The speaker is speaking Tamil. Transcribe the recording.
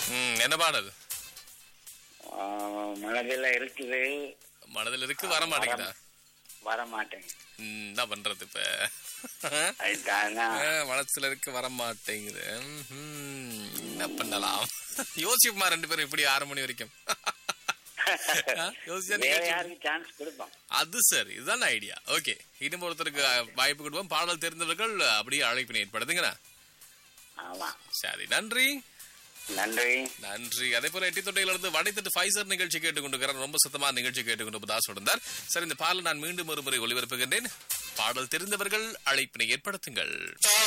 ம் என்ன பாடல் ஆ, மனதில் இருக்குது மனதில் இருக்கு வர மாட்டேங்குதா வர மாட்டேங்குது ம், என்ன பண்றது இப்ப அதுதானா ஆ, மனசுல இருக்கு வர மாட்டேங்குது ம்ஹும். என்ன பண்ணலாம் யோசிப்புமா ரெண்டு பேரும் இப்படி ஆறு மணி வரைக்கும் ஆ, யோசிச்சா வேற நிகழ்ச்சி- யாருக்கு சான்ஸ் கொடுப்போம் அது சரி இதுதான் ஐடியா ஓகே இன்னும் ஒருத்தருக்கு அஹ், வாய்ப்பு கொடுப்போம் பாடல் தெரிந்தவர்கள் அப்படியே அழைப்பினை ஏற்படுத்துங்கண்ணா ஆமா சரி நன்றி நன்றி நன்றி அதே போல எட்டி தொட்டையிலிருந்து வடைத்தட்டு ஃபைசர் நிகழ்ச்சி கேட்டுக்கொண்டிருக்கிறார் ரொம்ப சத்தமா நிகழ்ச்சி கேட்டுக்கொண்டு தாஸ் இருந்தார் சரி இந்த பாடல் நான் மீண்டும் ஒரு முறை ஒளிபரப்புகின்றேன் பாடல் தெரிந்தவர்கள் அழைப்பினை ஏற்படுத்துங்கள்